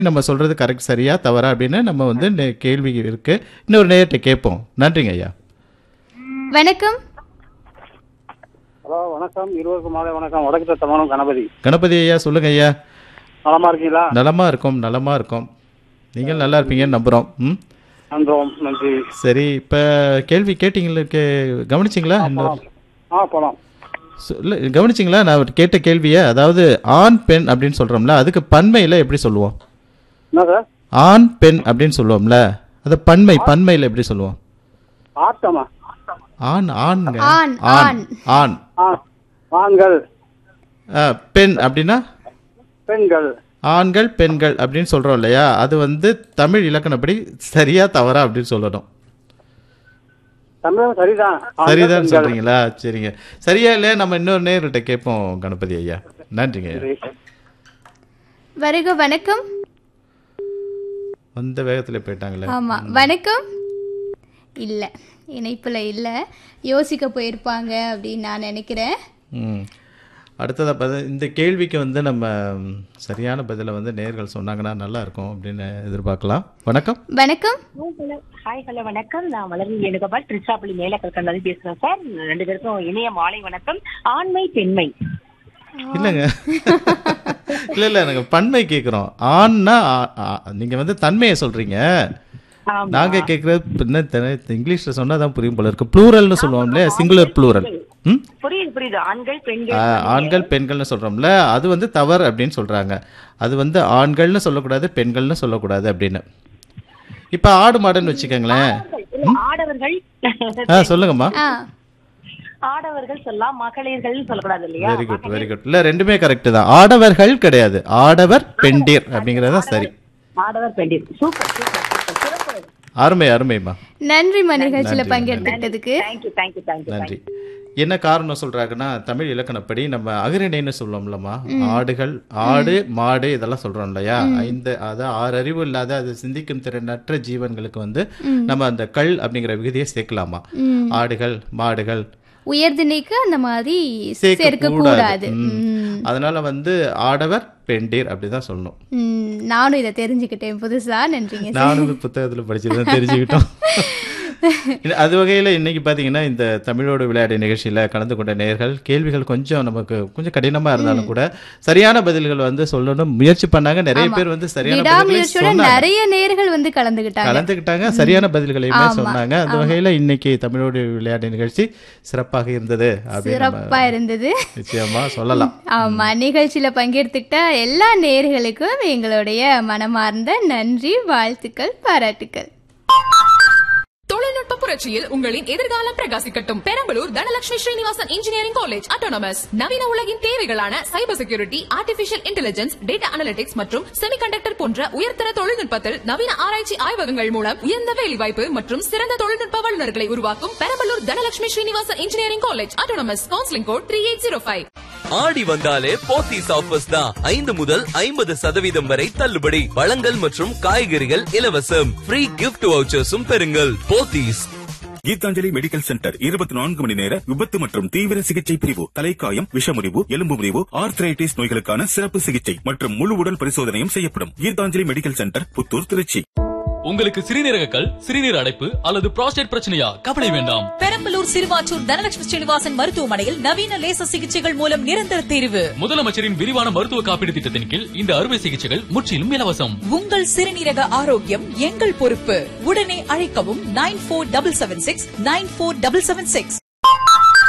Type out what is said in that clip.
நம்ம சொல்றது கரெக்ட் சரியா தவறா அப்படின்னு நம்ம வந்து நே- கேள்வி இருக்கு இன்னொரு நேரத்தை கேட்போம் நன்றிங்க ஐயா வணக்கம் ஹலோ வணக்கம் இருவருக்கும் மாலை வணக்கம் வடக்கு தத்தமானம் கணபதி கணபதி ஐயா சொல்லுங்க ஐயா நலமா இருக்கீங்களா நலமா இருக்கோம் நலமா இருக்கோம் நீங்கள் நல்லா இருப்பீங்கன்னு நம்புறோம் ம் நன்றோம் நன்றி சரி இப்போ கேள்வி கேட்டீங்களா கே கவனிச்சிங்களா இன்னொரு ஆ போலாம் இல்ல கவனிச்சிங்களா நான் கேட்ட கேள்வியை அதாவது ஆண் பெண் அப்படின்னு சொல்றோம்ல அதுக்கு பன்மையில் எப்படி சொல்லுவோம் என்ன சார் ஆண் பெண் அப்படின்னு சொல்லுவோம்ல அது பன்மை பன்மையில் எப்படி சொல்லுவோம் ஆட்டமா ஆண் ஆண்ங்க ஆண், ஆண் ஆண் ஆ ஆண்கள் ஆ, பெண் அப்படின்னா பெண்கள் ஆண்கள் பெண்கள் அப்படின்னு சொல்றோம் இல்லையா அது வந்து தமிழ் இலக்கணப்படி சரியா தவறா அப்படின்னு சொல்லணும் தமிழும் சரிதான் ஆண்கள், சரிதான் பெண்கள். சொல்றீங்களா சரிங்க சரியா இல்லையா நம்ம இன்னொரு நேர்கிட்ட கேட்போம் கணபதி ஐயா நன்றிங்க ஐயா. சரி. வருக வணக்கம் வந்த வேகத்துல போயிட்டாங்களே ஆமா வணக்கம் இல்ல இணைப்புல இல்ல யோசிக்க போயிருப்பாங்க அப்படின்னு நான் நினைக்கிறேன் ம் அடுத்ததாக பார்த்து இந்த கேள்விக்கு வந்து நம்ம ம், சரியான பதிலை வந்து நேர்கள் சொன்னாங்கன்னா நல்லா இருக்கும் அப்படின்னு எதிர்பார்க்கலாம் வணக்கம் வணக்கம் ஹாய் ஹலோ வணக்கம் நான் மலர்வி வேணுகோபால் திருச்சாப்பள்ளி மேலக்கல்கண்டாலும் பேசுறேன் சார் ரெண்டு பேருக்கும் இணைய மாலை வணக்கம் ஆண்மை பெண்மை இல்லைங்க இல்லை இல்லை எனக்கு பன்மை கேட்குறோம் ஆண்னா ஆ- ஆ- நீங்க வந்து தன்மையை சொல்றீங்க ஆமா. நாங்க கேட்குறது என்ன தெ- இங்கிலீஷ்ல சொன்னா தான் புரியும் போல இருக்கு ப்ளூரல்னு சொல்லுவோம் இல்லையா சிங்குலர் ப்ளூரல் ம் புரியுது புரியுது ஆண்கள் ஆ, பெண்கள் ஆண்கள் பெண்கள்னு சொல்றோம்ல அது வந்து தவறு அப்படின்னு சொல்றாங்க அது வந்து ஆண்கள்னு சொல்லக்கூடாது பெண்கள்னு சொல்லக்கூடாது அப்படின்னு இப்ப ஆடு மாடுன்னு வச்சுக்கோங்களேன் இல்ல, ஆடவர்கள் ஆ சொல்லுங்கம்மா ஆ ஆடவர்கள் சொல்லலாம் மகளிர்கள் சொல்லக்கூடாது இல்லையா வெரி குட் வெரி குட் இல்ல ரெண்டுமே கரெக்ட் தான் ஆடவர்கள் கிடையாது ஆடவர் பெண்டீர் அப்படிங்கறது தான் சரி ஆடவர் பெண்டிர் சூப்பர் சூப்பர் சூப்பர் சிறப்பு அருமை அருமைம்மா நன்றிம்மா நிகழ்ச்சியில பங்கெடுத்துக்கிட்டதுக்கு தேங்க்யூ தேங்க்யூ தேங்க்யூ நன்றி என்ன காரணம் சொல்றாங்கன்னா தமிழ் இலக்கணப்படி நம்ம அகிரிணைன்னு சொல்லுவோம்லம்மா ஆடுகள் ஆடு மாடு இதெல்லாம் சொல்றோம் இல்லையா ஐந்து அது ஆறு அறிவு இல்லாத அது சிந்திக்கும் திறனற்ற ஜீவன்களுக்கு வந்து நம்ம அந்த கல் அப்படிங்கிற விகுதியை சேர்க்கலாமா ஆடுகள் மாடுகள் உயர்திணைக்கு அந்த மாதிரி சேர்க்க சேர்க்க கூடாது கூடாது ம். ம். அதனால வந்து ஆடவர் பெண்டீர் அப்படிதான் சொல்லணும் ம், நானும் இதை தெரிஞ்சுக்கிட்டேன் புதுசா நன்றிங்க சார் நானும் புத்தகத்துல படிச்சுதான் தெரிஞ்சுக்கிட்டோம் இல்ல, அது வகையில இன்னைக்கு பாத்தீங்கன்னா இந்த தமிழோடு விளையாட்டு நிகழ்ச்சியில கலந்து கொண்ட நேர்கள் கேள்விகள் கொஞ்சம் நமக்கு கொஞ்சம் கடினமா இருந்தாலும் கூட சரியான பதில்கள் வந்து சொல்லணும் முயற்சி பண்ணாங்க நிறைய பேர் வந்து சரியான பதில்களை விடாமுயற்சியோட சொன்னாங்க நிறைய நேர்கள் வந்து கலந்துகிட்டாங்க கலந்துக்கிட்டாங்க சரியான பதில்களையுமே ஆமா, சொன்னாங்க அந்த வகையில இன்னைக்கு தமிழோடு விளையாட்டு நிகழ்ச்சி சிறப்பாக இருந்தது அப்படின்னு நம்ம சிறப்பா இருந்தது நிச்சயமா சொல்லலாம் ஆமா நிகழ்ச்சியில பங்கெடுத்துக்கிட்ட எல்லா நேர்களுக்கும் எங்களுடைய மனமார்ந்த நன்றி வாழ்த்துக்கள் பாராட்டுக்கள் தொழில்நுட்ப புரட்சியில் உங்களின் எதிர்காலம் பிரகாசிக்கட்டும் Perambalur Dhanalakshmi Srinivasan engineering college autonomous நவீன உலகின் தேவைகளான cyber security artificial intelligence data analytics மற்றும் செமிகண்டக்டர் போன்ற உயர்தர தொழில்நுட்பத்தில் நவீன ஆராய்ச்சி ஆய்வகங்கள் மூலம் உயர்ந்த வேலைவாய்ப்பு மற்றும் சிறந்த தொழில்நுட்ப வல்லுநர்களை உருவாக்கும் Perambalur Dhanalakshmi Srinivasan engineering college autonomous counselling code three eight zero five ஆடி வந்தாலே போத்தீஸ் ஆஃபர்ஸ் தான் ஐந்து முதல் ஐம்பது சதவீதம் வரை தள்ளுபடி பழங்கள் மற்றும் காய்கறிகள் இலவசம் ஃப்ரீ கிஃப்ட் வவுச்சர்ஸும் பெறுங்கள் போத்தீஸ் கீதாஞ்சலி மெடிக்கல் சென்டர் இருபத்தி நான்கு மணி நேர விபத்து மற்றும் தீவிர சிகிச்சை பிரிவு தலைக்காயம் விஷமுறிவு எலும்பு முறிவு ஆர்த்ரைட்டிஸ் நோய்களுக்கான சிறப்பு சிகிச்சை மற்றும் முழு உடல் பரிசோதனையும் செய்யப்படும் கீதாஞ்சலி மெடிக்கல் சென்டர் புத்தூர் திருச்சி உங்களுக்கு சிறுநீரக கல் சிறுநீர் அடைப்பு அல்லது புரோஸ்டேட் பிரச்சனையா கவலை வேண்டாம் பெரம்பலூர் சிறுவாச்சூர் தனலட்சுமி ஸ்ரீனிவாசன் மருத்துவமனையில் நவீன லேசர் சிகிச்சைகள் மூலம் நிரந்தர தீர்வு முதலமைச்சரின் விரிவான மருத்துவ காப்பீடு திட்டத்தின் கீழ் இந்த அறுவை சிகிச்சைகள் முற்றிலும் இலவசம் உங்கள் சிறுநீரக ஆரோக்கியம் எங்கள் பொறுப்பு உடனே அழைக்கவும் nine four double seven six nine four double seven six